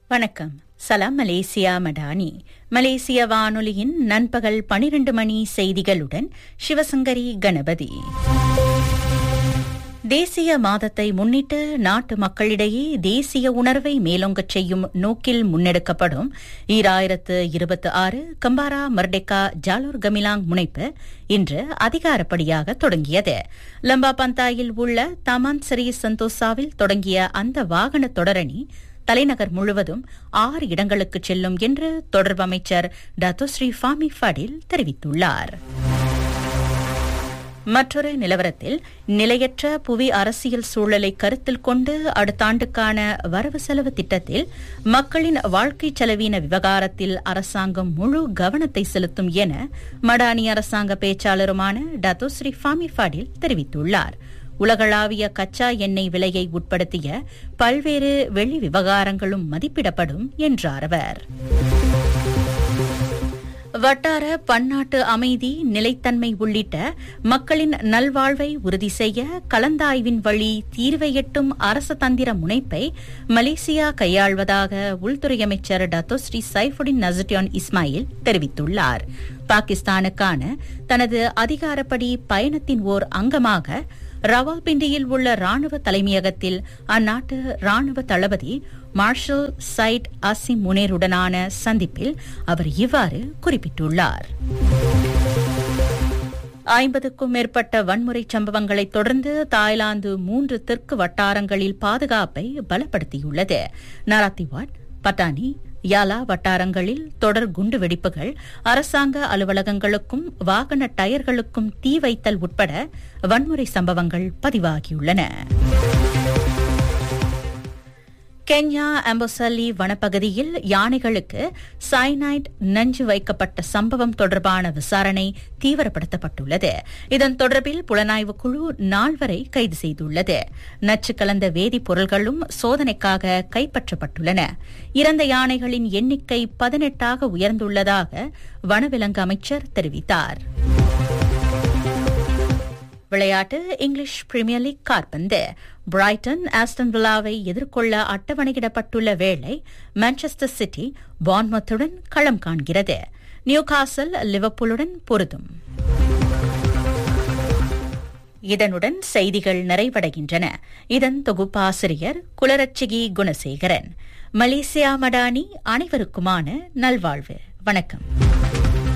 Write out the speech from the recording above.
வணக்கம் சலாம் மலேசியா மடானி மலேசிய வானொலியின் நண்பகல் பனிரெண்டு மணி செய்திகளுடன் சிவசங்கரி கணபதி தேசிய மாதத்தை முன்னிட்டு நாட்டு மக்களிடையே தேசிய உணர்வை மேலோங்கச் செய்யும் நோக்கில் முன்னெடுக்கப்படும் ஈராயிரத்து இருபத்தி ஆறு கம்பாரா மர்டெக்கா ஜாலூர் கமிலாங் முனைப்பு இன்று அதிகாரப்படியாக தொடங்கியது லம்பா பந்தாயில் உள்ள தமான் சரி சந்தோசாவில் தொடங்கிய அந்த வாகன தொடரணி தலைநகர் முழுவதும் ஆறு இடங்களுக்கு செல்லும் என்று தொடர்பு அமைச்சர் டத்தோஸ்ரீ ஃபாமி ஃபடில் தெரிவித்துள்ளார் மற்றொரு நிலவரத்தில் நிலையற்ற புவி அரசியல் சூழலை கருத்தில் கொண்டு அடுத்த ஆண்டுக்கான வரவு செலவு திட்டத்தில் மக்களின் வாழ்க்கை செலவின விவகாரத்தில் அரசாங்கம் முழு கவனத்தை செலுத்தும் என மடானி அரசாங்க பேச்சாளருமான டத்தோஸ்ரீ ஃபாமி ஃபடில் தெரிவித்துள்ளார் உலகளாவிய கச்சா எண்ணெய் விலையை உட்படுத்திய பல்வேறு வெள்ளி விவகாரங்களும் மதிப்பிடப்படும் என்றார் அவர் வட்டார பன்னாட்டு அமைதி நிலைத்தன்மை உள்ளிட்ட மக்களின் நல்வாழ்வை உறுதி செய்ய கலந்தாய்வின் வழி தீர்வை எட்டும் அரச தந்திர முனைப்பை மலேசியா கையாள்வதாக உள்துறை அமைச்சர் டத்தோஸ்ரீ சைஃபுடின் நசட்டியான் இஸ்மாயில் தெரிவித்துள்ளார் பாகிஸ்தானுக்கான தனது அதிகாரப்படி பயணத்தின் ஓர் அங்கமாக ரவால்பிண்டியில் உள்ள ராணுவ தலைமையகத்தில் அந்நாட்டு ராணுவ தளபதி மார்ஷல் சைட் அசிம் முனேருடனான சந்திப்பில் அவர் இவ்வாறு குறிப்பிட்டுள்ளார் ஐம்பதுக்கும் மேற்பட்ட வன்முறை சம்பவங்களை தொடர்ந்து தாய்லாந்து மூன்று தெற்கு வட்டாரங்களில் பாதுகாப்பை பலப்படுத்தியுள்ளது நராத்திவாட் பட்டானி யாலா வட்டாரங்களில் தொடர் குண்டு வெடிப்புகள் அரசாங்க அலுவலகங்களுக்கும் வாகன டயர்களுக்கும் தீ வைத்தல் உட்பட வன்முறை சம்பவங்கள் பதிவாகியுள்ளன கென்யா அம்பொசல்லி வனப்பகுதியில் யானைகளுக்கு சைனைட் நஞ்சு வைக்கப்பட்ட சம்பவம் தொடர்பான விசாரணை தீவிரப்படுத்தப்பட்டுள்ளது இதன் தொடர்பில் புலனாய்வு குழு நால்வரை கைது செய்துள்ளது நச்சு கலந்த வேதிப்பொருள்களும் சோதனைக்காக கைப்பற்றப்பட்டுள்ளன இறந்த யானைகளின் எண்ணிக்கை பதினெட்டாக உயர்ந்துள்ளதாக வனவிலங்கு அமைச்சர் தெரிவித்தார் விளையாட்டு இங்கிலீஷ் பிரீமியர் லீக் கார்பந்து பிரைட்டன் ஆஸ்டன் வில்லாவை எதிர்கொள்ள அட்டவணையிடப்பட்டுள்ள வேளை மான்செஸ்டர் சிட்டி பான்மத்துடன் களம் காண்கிறது நியூ காசல் லிவர்பூலுடன் பொருதும் இதனுடன் செய்திகள் நிறைவடைகின்றன இதன் தொகுப்பாசிரியர் குலரட்சிகி குணசேகரன் மலேசியா மடானி அனைவருக்குமான நல்வாழ்வு வணக்கம்